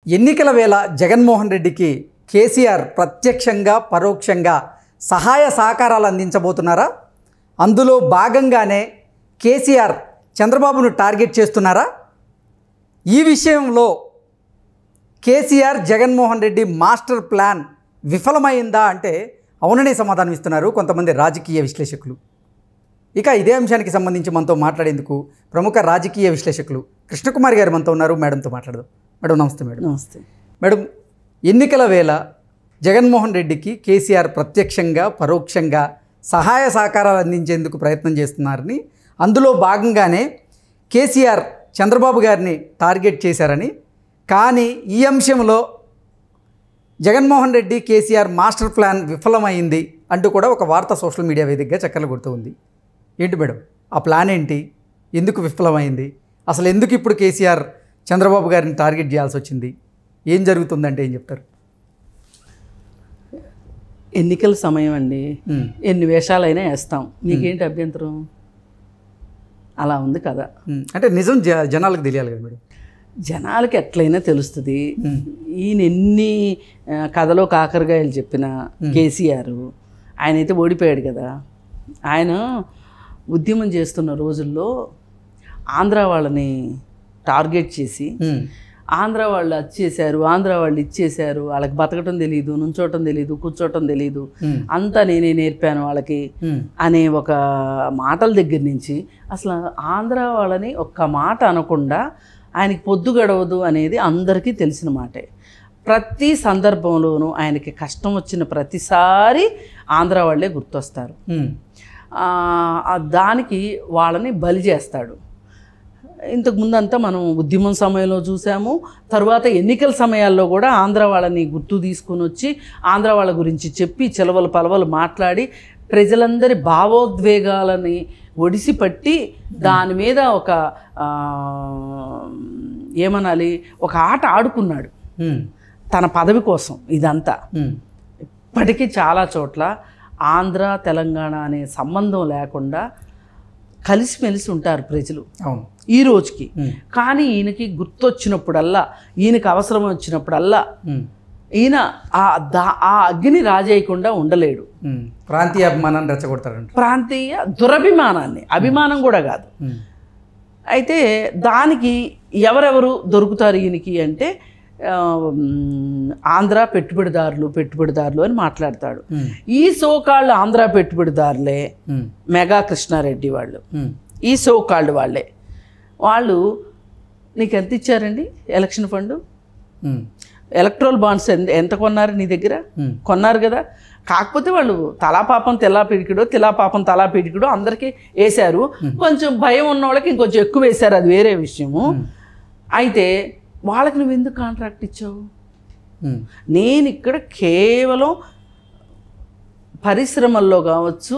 ఎన్నికల వేళ జగన్మోహన్ రెడ్డికి కేసీఆర్ ప్రత్యక్షంగా పరోక్షంగా సహాయ సహకారాలు అందించబోతున్నారా అందులో భాగంగానే కేసీఆర్ చంద్రబాబును టార్గెట్ చేస్తున్నారా ఈ విషయంలో కేసీఆర్ జగన్మోహన్ రెడ్డి మాస్టర్ ప్లాన్ విఫలమైందా అంటే అవుననే సమాధానం ఇస్తున్నారు కొంతమంది రాజకీయ విశ్లేషకులు ఇక ఇదే అంశానికి సంబంధించి మనతో మాట్లాడేందుకు ప్రముఖ రాజకీయ విశ్లేషకులు కృష్ణకుమారి గారు మనతో ఉన్నారు మేడంతో మాట్లాడదాం మేడం నమస్తే మేడం నమస్తే మేడం ఎన్నికల వేళ జగన్మోహన్ రెడ్డికి కేసీఆర్ ప్రత్యక్షంగా పరోక్షంగా సహాయ సహకారాలు అందించేందుకు ప్రయత్నం చేస్తున్నారని అందులో భాగంగానే కేసీఆర్ చంద్రబాబు గారిని టార్గెట్ చేశారని కానీ ఈ అంశంలో జగన్మోహన్ రెడ్డి కేసీఆర్ మాస్టర్ ప్లాన్ విఫలమైంది అంటూ కూడా ఒక వార్త సోషల్ మీడియా వేదికగా చక్కర్లు కొడుతూ ఉంది ఏంటి మేడం ఆ ప్లాన్ ఏంటి ఎందుకు విఫలమైంది అసలు ఎందుకు ఇప్పుడు కేసీఆర్ చంద్రబాబు గారిని టార్గెట్ చేయాల్సి వచ్చింది ఏం జరుగుతుందంటే ఏం చెప్తారు ఎన్నికల సమయం అండి ఉమ్, ఎన్ని వేషాలైనా వేస్తాం మీకేంటి అభ్యంతరం అలా ఉంది కదా ఉమ్, అంటే నిజం జ జనాలకు తెలియాలి కదా మేడం జనాలకి ఎట్లయినా తెలుస్తుంది ఉమ్, ఈయన ఎన్ని ఆ, కథలో కాకరకాయలు చెప్పిన కేసీఆర్ ఆయన అయితే ఓడిపోయాడు కదా ఆయన ఉద్యమం చేస్తున్న రోజుల్లో ఆంధ్ర వాళ్ళని టార్గెట్ చేసి ఉమ్, ఆంధ్ర వాళ్ళు అది చేశారు ఆంధ్ర వాళ్ళు ఇచ్చేశారు వాళ్ళకి బతకటం తెలియదు నుంచోటం తెలియదు కూర్చోటం తెలియదు ఉమ్, అంతా నేనే నేర్పాను వాళ్ళకి ఉమ్, అనే ఒక మాటల దగ్గర నుంచి అసలు ఆంధ్ర వాళ్ళని ఒక్క మాట అనకుండా ఆయనకి పొద్దు గడవదు అనేది అందరికీ తెలిసిన మాటే ప్రతి సందర్భంలోనూ ఆయనకి కష్టం వచ్చిన ప్రతిసారి ఆంధ్ర వాళ్ళే గుర్తొస్తారు ఉమ్, ఆ, ఆ దానికి వాళ్ళని బలి చేస్తాడు ఇంతకు ముందంతా మనం ఉద్యమం సమయంలో చూసాము తర్వాత ఎన్నికల సమయాల్లో కూడా ఆంధ్ర వాళ్ళని గుర్తు తీసుకుని వచ్చి ఆంధ్ర వాళ్ళ గురించి చెప్పి చిలవలు పలవలు మాట్లాడి ప్రజలందరి భావోద్వేగాలని ఒడిసి పట్టి దాని మీద ఒక ఆ, ఏమనాలి ఒక ఆట ఆడుకున్నాడు ఉమ్, తన పదవి కోసం ఇదంతా ఉమ్, ఇప్పటికీ చాలా చోట్ల ఆంధ్ర తెలంగాణ అనే సంబంధం లేకుండా కలిసిమెలిసి ఉంటారు ప్రజలు అవును ఈ రోజుకి ఉమ్, కానీ ఈయనకి గుర్తొచ్చినప్పుడల్లా ఈయనకి అవసరం వచ్చినప్పుడల్లా ఉమ్, ఈయన ఆ దా ఆ అగ్ని రాజేయకుండా ఉండలేడు ఉమ్, ప్రాంతీయ అభిమానాన్ని రెచ్చగొడతారంట ప్రాంతీయ దురభిమానాన్ని అభిమానం కూడా కాదు ఉమ్, అయితే దానికి ఎవరెవరు దొరుకుతారు ఈయనకి అంటే ఆ, మ్, ఆంధ్ర పెట్టుబడిదారులు పెట్టుబడిదారులు అని మాట్లాడతాడు ఉమ్, ఈ సోకాళ్ళు ఆంధ్ర పెట్టుబడిదారులే ఉమ్, మెగా కృష్ణారెడ్డి వాళ్ళు ఉమ్, ఈ సోకాళ్ళు వాళ్ళే వాళ్ళు నీకు ఎంత ఇచ్చారండి election fund um, electoral bonds ఎంత ఎంత కొన్నారు నీ దగ్గర ఉమ్, కొన్నారు కదా కాకపోతే వాళ్ళు తలా పాపం తెలా పిడికిడో తిలా పాపం తలా పిడికిడో అందరికీ వేశారు కొంచెం భయం ఉన్న వాళ్ళకి ఇంకొంచెం ఎక్కువ వేశారు అది వేరే విషయము అయితే వాళ్ళకి నువ్వు ఎందుకు కాంట్రాక్ట్ ఇచ్చావు ఉమ్, నేను ఇక్కడ కేవలం పరిశ్రమల్లో కావచ్చు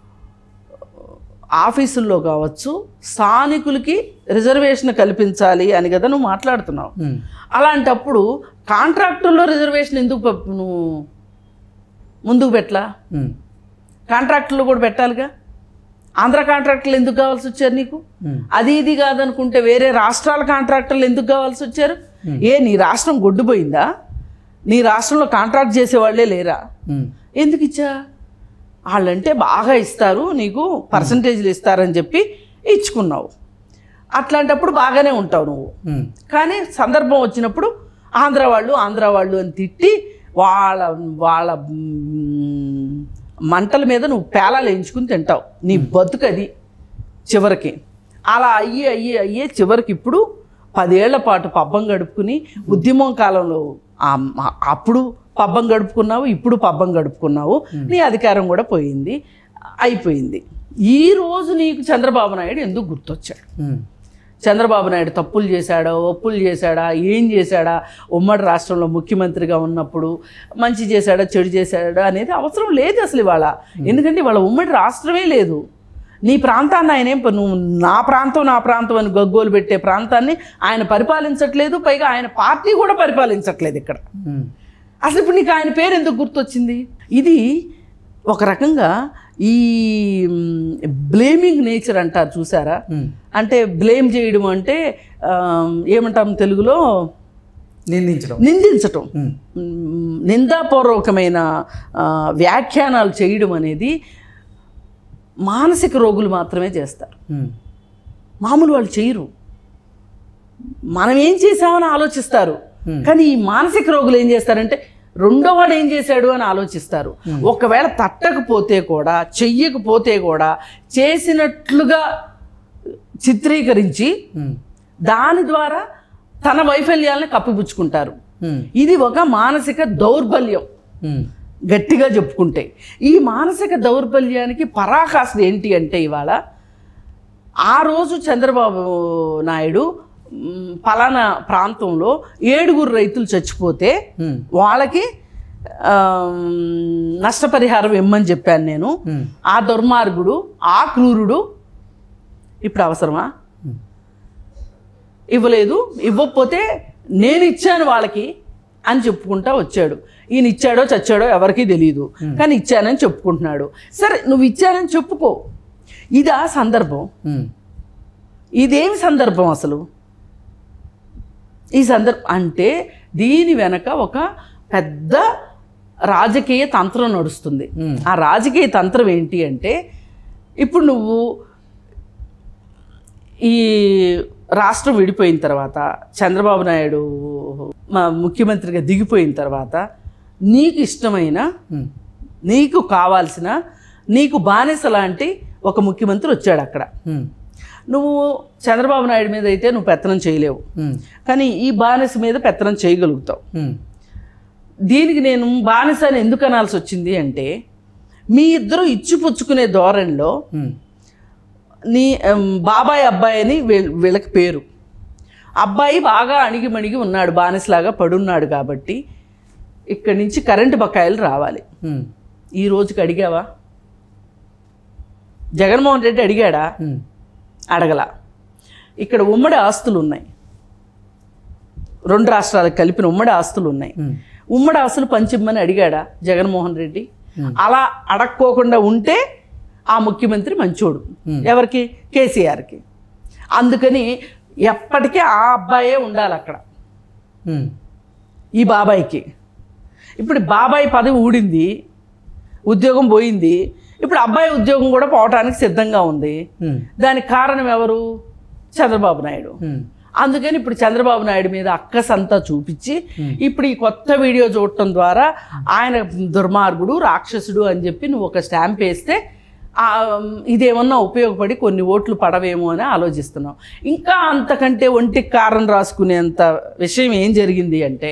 ఆఫీసుల్లో కావచ్చు స్థానికులకి రిజర్వేషన్ కల్పించాలి అని కదా నువ్వు మాట్లాడుతున్నావు ఉమ్, అలాంటప్పుడు కాంట్రాక్టుల్లో రిజర్వేషన్ ఎందుకు ప- నువ్వు ముందుకు పెట్టలా ఉమ్, కాంట్రాక్టులు కూడా పెట్టాలిగా ఆంధ్ర కాంట్రాక్టులు ఎందుకు కావాల్సి వచ్చారు నీకు ఉమ్, అది ఇది కాదనుకుంటే వేరే రాష్ట్రాల కాంట్రాక్టర్లు ఎందుకు కావాల్సి వచ్చారు ఏ నీ రాష్ట్రం గొడ్డుపోయిందా నీ రాష్ట్రంలో కాంట్రాక్ట్ చేసేవాళ్ళే లేరా ఉమ్, ఎందుకు ఇచ్చా వాళ్ళంటే బాగా ఇస్తారు నీకు పర్సంటేజ్లు ఇస్తారని చెప్పి ఇచ్చుకున్నావు అట్లాంటప్పుడు బాగానే ఉంటావు నువ్వు ఉమ్, కానీ సందర్భం వచ్చినప్పుడు ఆంధ్ర వాళ్ళు ఆంధ్ర వాళ్ళు అని తిట్టి వాళ్ళ వాళ్ళ మ్, మంటల మీద నువ్వు పేలాలు వేయించుకుని తింటావు నీ బతుకది చివరికి అలా అయ్యి అయ్యి అయ్యే చివరికి ఇప్పుడు పదేళ్ల పాటు పబ్బం గడుపుకుని ఉద్యమం కాలంలో ఆ- ఆ- అప్పుడు పబ్బం గడుపుకున్నావు ఇప్పుడు పబ్బం గడుపుకున్నావు నీ అధికారం కూడా పోయింది అయిపోయింది ఈ రోజు నీకు చంద్రబాబు నాయుడు ఎందుకు గుర్తొచ్చాడు ఉమ్, చంద్రబాబు నాయుడు తప్పులు చేశాడా ఒప్పులు చేశాడా ఏం చేశాడా ఉమ్మడి రాష్ట్రంలో ముఖ్యమంత్రిగా ఉన్నప్పుడు మంచి చేశాడా చెడు చేశాడా అనేది అవసరం లేదు అసలు ఇవాళ ఎందుకంటే ఇవాళ ఉమ్మడి రాష్ట్రమే లేదు నీ ప్రాంతాన్ని ఆయన ఏం ప- నువ్వు నా ప్రాంతం నా ప్రాంతం అని గగ్గోలు పెట్టే ప్రాంతాన్ని ఆయన పరిపాలించట్లేదు పైగా ఆయన పార్టీ కూడా పరిపాలించట్లేదు ఇక్కడ ఉమ్, అసలు ఇప్పుడు నీకు ఆయన పేరు ఎందుకు గుర్తొచ్చింది ఇది ఒక రకంగా ఈ బ్లేమింగ్ నేచర్ అంటారు చూసారా ఉమ్, అంటే బ్లేమ్ చేయడం అంటే ఆ, ఏమంటాం తెలుగులో నిందించడం నిందించటం ఉమ్. మ్, నిందాపూర్వకమైన ఆ, వ్యాఖ్యానాలు చేయడం అనేది మానసిక రోగులు మాత్రమే చేస్తారు ఉమ్. మామూలు వాళ్ళు చేయరు మనం ఏం చేసామని ఆలోచిస్తారు కానీ ఈ మానసిక రోగులు ఏం చేస్తారంటే రెండో వాడు ఏం చేశాడు అని ఆలోచిస్తారు ఒకవేళ తట్టకపోతే కూడా చెయ్యకపోతే కూడా చేసినట్లుగా చిత్రీకరించి ఉమ్. దాని ద్వారా తన వైఫల్యాలను కప్పిపుచ్చుకుంటారు ఉమ్. ఇది ఒక మానసిక దౌర్బల్యం ఉమ్. గట్టిగా చెప్పుకుంటే ఈ మానసిక దౌర్బల్యానికి పరాకాష్ఠ ఏంటి అంటే ఇవాళ ఆ రోజు చంద్రబాబు నాయుడు మ్, పలానా ప్రాంతంలో ఏడుగురు రైతులు చచ్చిపోతే ఉమ్. వాళ్ళకి ఆ, నష్టపరిహారం ఇమ్మని చెప్పాను నేను ఉమ్. ఆ దుర్మార్గుడు ఆ క్రూరుడు ఇప్పుడు అవసరమా ఇవ్వలేదు ఇవ్వకపోతే నేను ఇచ్చాను వాళ్ళకి అని చెప్పుకుంటా వచ్చాడు ఈయన ఇచ్చాడో చచ్చాడో ఎవరికీ తెలియదు కానీ ఇచ్చానని చెప్పుకుంటున్నాడు సరే నువ్వు ఇచ్చానని చెప్పుకో ఇదా సందర్భం ఉమ్. ఇదేమి సందర్భం అసలు ఈ సందర్భం అంటే దీని వెనక ఒక పెద్ద రాజకీయ తంత్రం నడుస్తుంది Hmm. ఆ రాజకీయ తంత్రం ఏంటి అంటే ఇప్పుడు నువ్వు ఈ రాష్ట్రం విడిపోయిన తర్వాత చంద్రబాబు నాయుడు మా ముఖ్యమంత్రిగా దిగిపోయిన తర్వాత నీకు ఇష్టమైన ఉమ్. నీకు కావాల్సిన నీకు బానిస లాంటి ఒక ముఖ్యమంత్రి వచ్చాడు అక్కడ ఉమ్. నువ్వు చంద్రబాబు నాయుడు మీద అయితే నువ్వు పెత్తనం చేయలేవు ఉమ్. కానీ ఈ బానిస మీద పెత్తనం చేయగలుగుతావు ఉమ్. దీనికి నేను బానిస అని ఎందుకు అనాల్సి వచ్చింది అంటే మీ ఇద్దరు ఇచ్చిపుచ్చుకునే ధోరణిలో ఉమ్. నీ ఉమ్, బాబాయ్ అబ్బాయి అని వీళ్ళ- వీళ్ళకి పేరు అబ్బాయి బాగా అణిగి మణిగి ఉన్నాడు బానిసలాగా పడున్నాడు కాబట్టి ఇక్కడి నుంచి కరెంటు బకాయిలు రావాలి ఉమ్. ఈ రోజుకి అడిగావా జగన్మోహన్ రెడ్డి అడిగాడా ఉమ్. అడగల ఇక్కడ ఉమ్మడి ఆస్తులు ఉన్నాయి రెండు రాష్ట్రాలకు కలిపిన ఉమ్మడి ఆస్తులు ఉన్నాయి ఉమ్. ఉమ్మడి ఆస్తులు పంచిమ్మని అడిగాడా జగన్మోహన్ రెడ్డి అలా అడక్కోకుండా ఉంటే ఆ ముఖ్యమంత్రి మంచోడు ఎవరికి కేసీఆర్కి అందుకని ఎప్పటికీ ఆ అబ్బాయే ఉండాలి అక్కడ ఉమ్. ఈ బాబాయ్కి ఇప్పుడు బాబాయ్ పదవి ఊడింది ఉద్యోగం పోయింది ఇప్పుడు అబ్బాయి ఉద్యోగం కూడా పోవటానికి సిద్ధంగా ఉంది ఉమ్. దానికి కారణం ఎవరు చంద్రబాబు నాయుడు ఉమ్. అందుకని ఇప్పుడు చంద్రబాబు నాయుడు మీద అక్కసంతా చూపించి ఇప్పుడు ఈ కొత్త వీడియో చూడటం ద్వారా ఆయన దుర్మార్గుడు రాక్షసుడు అని చెప్పి నువ్వు ఒక స్టాంప్ వేస్తే ఆ, ఇదేమన్నా ఉపయోగపడి కొన్ని ఓట్లు పడవేమో అని ఆలోచిస్తున్నావు ఇంకా అంతకంటే ఒంటికి కారం రాసుకునేంత విషయం ఏం జరిగింది అంటే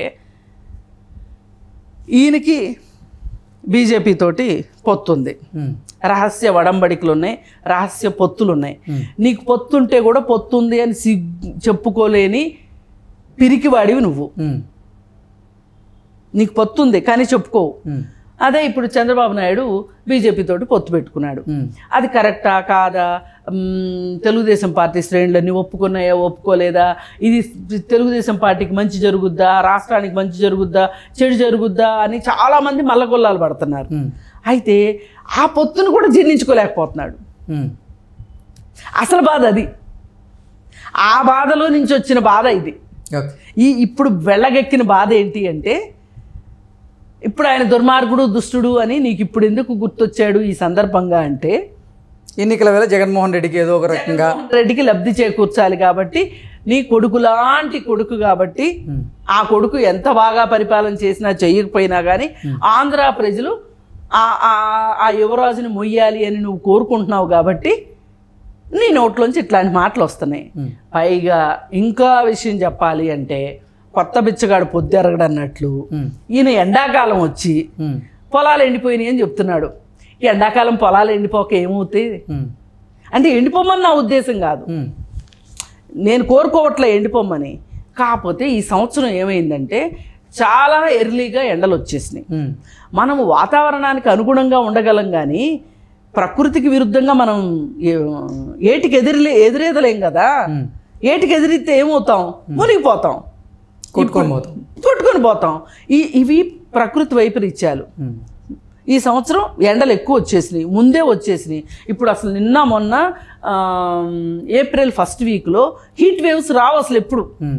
ఈయనకి బీజేపీ తోటి పొత్తుంది ఉమ్. రహస్య వడంబడికలు ఉన్నాయి రహస్య పొత్తులు ఉన్నాయి నీకు పొత్తుంటే కూడా పొత్తుంది అని సిగ్ చెప్పుకోలేని పిరికివాడివి నువ్వు ఉమ్. నీకు పొత్తుంది కానీ చెప్పుకోవు ఉమ్. అదే ఇప్పుడు చంద్రబాబు నాయుడు బీజేపీ తోటి పొత్తు పెట్టుకున్నాడు ఉమ్. అది కరెక్టా కాదా మ్మ్, తెలుగుదేశం పార్టీ శ్రేణులన్నీ ఒప్పుకున్నాయా ఒప్పుకోలేదా ఇది తెలుగుదేశం పార్టీకి మంచి జరుగుద్దా రాష్ట్రానికి మంచి జరుగుద్దా చెడు జరుగుద్దా అని చాలామంది మల్లగొల్లాలు పడుతున్నారు ఉమ్. అయితే ఆ పొత్తును కూడా జీర్ణించుకోలేకపోతున్నాడు ఉమ్. అసలు బాధ అది ఆ బాధలో నుంచి వచ్చిన బాధ ఇది ఓకే ఈ ఇప్పుడు వెళ్ళగెక్కిన బాధ ఏంటి అంటే ఇప్పుడు ఆయన దుర్మార్గుడు దుష్టుడు అని నీకు ఇప్పుడు ఎందుకు గుర్తొచ్చాడు ఈ సందర్భంగా అంటే ఎన్నికల వేళ జగన్మోహన్ రెడ్డికి ఏదో ఒక రకంగా రెడ్డికి లబ్ధి చేకూర్చాలి కాబట్టి నీ కొడుకు లాంటి కొడుకు కాబట్టి ఉమ్. ఆ కొడుకు ఎంత బాగా పరిపాలన చేసినా చెయ్యకపోయినా కానీ ఆంధ్ర ప్రజలు ఆ ఆ- ఆ యువరాజుని మొయ్యాలి అని నువ్వు కోరుకుంటున్నావు కాబట్టి నీ నోట్లోంచి ఇట్లాంటి మాటలు వస్తున్నాయి ఉమ్. పైగా ఇంకా విషయం చెప్పాలి అంటే కొత్త బిచ్చగాడు పొద్దెరగడు అన్నట్లు ఉమ్. ఈయన ఎండాకాలం వచ్చి ఉమ్. పొలాలు ఎండిపోయినాయి అని చెప్తున్నాడు ఈ ఎండాకాలం పొలాలు ఎండిపోక ఏమవుతాయి ఉమ్. అంటే ఎండిపోమని నా ఉద్దేశం కాదు ఉమ్. నేను కోరుకోవట్లే ఎండిపోమని కాకపోతే ఈ సంవత్సరం ఏమైందంటే చాలా ఎర్లీగా ఎండలు వచ్చేసినాయి ఉమ్. మనము వాతావరణానికి అనుగుణంగా ఉండగలం కానీ ప్రకృతికి విరుద్ధంగా మనం ఏ- ఏటికి ఎదిరిలే ఎదురేదలేం కదా ఉమ్. ఏటికి ఎదిరితే ఏమవుతాం మునిగిపోతాం కొట్టుకొని పోతాం కొట్టుకొని పోతాం ఈ ఇవి ప్రకృతి వైపరీత్యాలు ఉమ్. ఈ సంవత్సరం ఎండలు ఎక్కువ వచ్చేసినాయి ముందే వచ్చేసినాయి ఇప్పుడు అసలు నిన్న మొన్న ఆ, ఏప్రిల్ ఫస్ట్ వీక్లో హీట్ వేవ్స్ రావు అసలు ఎప్పుడు ఉమ్.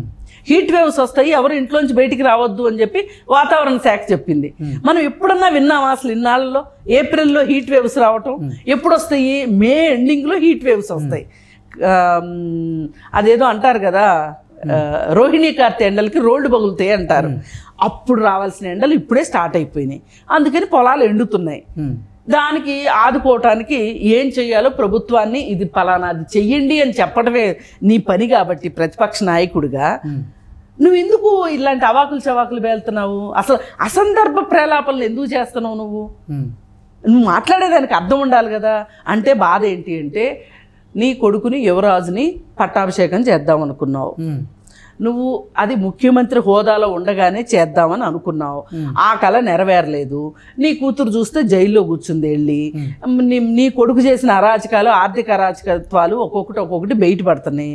హీట్ వేవ్స్ వస్తాయి ఎవరు ఇంట్లోంచి బయటికి రావద్దు అని చెప్పి వాతావరణ శాఖ చెప్పింది మనం ఎప్పుడన్నా విన్నామా అసలు ఇన్నాళ్ళలో ఏప్రిల్లో హీట్ వేవ్స్ రావటం ఎప్పుడు వస్తాయి మే ఎండింగ్లో హీట్ వేవ్స్ వస్తాయి ఆమ్, అదేదో అంటారు కదా ఆ, రోహిణీ కార్తె ఎండలకి రోడ్డు పగులుతాయి అంటారు అప్పుడు రావాల్సిన ఎండలు ఇప్పుడే స్టార్ట్ అయిపోయినాయి అందుకని పొలాలు ఎండుతున్నాయి ఉమ్. దానికి ఆదుకోవటానికి ఏం చేయాలో ప్రభుత్వాన్ని ఇది పలానాది చెయ్యండి అని చెప్పడమే నీ పని కాబట్టి ప్రతిపక్ష నాయకుడిగా నువ్వు ఎందుకు ఇలాంటి అవాకులు చవాకులు వేలుతున్నావు అసలు అసందర్భ ప్రేలాపనలు ఎందుకు చేస్తున్నావు నువ్వు ఉమ్. నువ్వు మాట్లాడేదానికి అర్థం ఉండాలి కదా అంటే బాధ ఏంటి అంటే నీ కొడుకుని యువరాజుని పట్టాభిషేకం చేద్దాం అనుకున్నావు ఉమ్. నువ్వు అది ముఖ్యమంత్రి హోదాలో ఉండగానే చేద్దామని అనుకున్నావు ఆ కళ నెరవేరలేదు నీ కూతురు చూస్తే జైల్లో కూర్చుంది వెళ్ళి నీ నీ కొడుకు చేసిన అరాచకాలు ఆర్థిక అరాచకత్వాలు ఒక్కొక్కటి ఒక్కొక్కటి బయటపడుతున్నాయి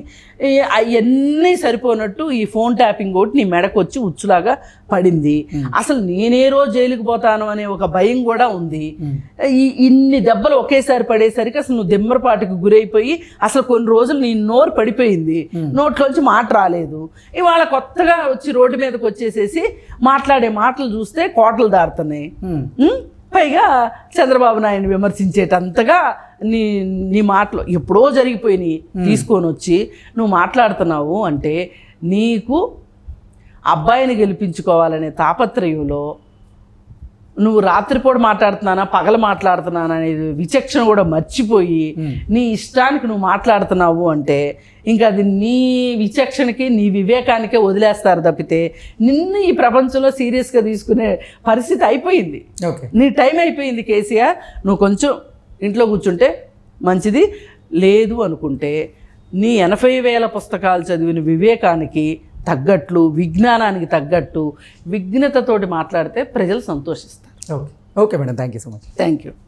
అవన్నీ సరిపోనట్టు ఈ ఫోన్ ట్యాపింగ్ ఒకటి నీ మెడకు వచ్చి ఉచ్చులాగా పడింది అసలు నేనే రోజు జైలుకి పోతాను అనే ఒక భయం కూడా ఉంది ఈ ఇన్ని దెబ్బలు ఒకేసారి పడేసరికి అసలు నువ్వు దెమ్మరపాటుకు గురైపోయి అసలు కొన్ని రోజులు నీ నోరు పడిపోయింది నోట్లోంచి మాట రాలేదు ఇవాళ కొత్తగా వచ్చి రోడ్డు మీదకి వచ్చేసేసి మాట్లాడే మాటలు చూస్తే కోటలు దారుతున్నాయి ఉమ్. ఉం? పైగా చంద్రబాబు నాయుడు విమర్శించేటంతగా నీ నీ మాటలు ఎప్పుడో జరిగిపోయినాయి తీసుకొని వచ్చి నువ్వు మాట్లాడుతున్నావు అంటే నీకు అబ్బాయిని గెలిపించుకోవాలనే తాపత్రయంలో నువ్వు రాత్రిపూట మాట్లాడుతున్నానా పగల మాట్లాడుతున్నానా అనేది విచక్షణ కూడా మర్చిపోయి నీ ఇష్టానికి నువ్వు మాట్లాడుతున్నావు అంటే ఇంకా అది నీ విచక్షణకి నీ వివేకానికే వదిలేస్తారు తప్పితే నిన్ను ఈ ప్రపంచంలో సీరియస్గా తీసుకునే పరిస్థితి అయిపోయింది ఓకే నీ టైం అయిపోయింది కేసీఆర్ నువ్వు కొంచెం ఇంట్లో కూర్చుంటే మంచిది లేదు అనుకుంటే నీ ఎనభై వేల పుస్తకాలు చదివిన వివేకానికి తగ్గట్లు విజ్ఞానానికి తగ్గట్టు విఘ్నతతోటి మాట్లాడితే ప్రజలు సంతోషిస్తారు okay okay madam thank you so much thank you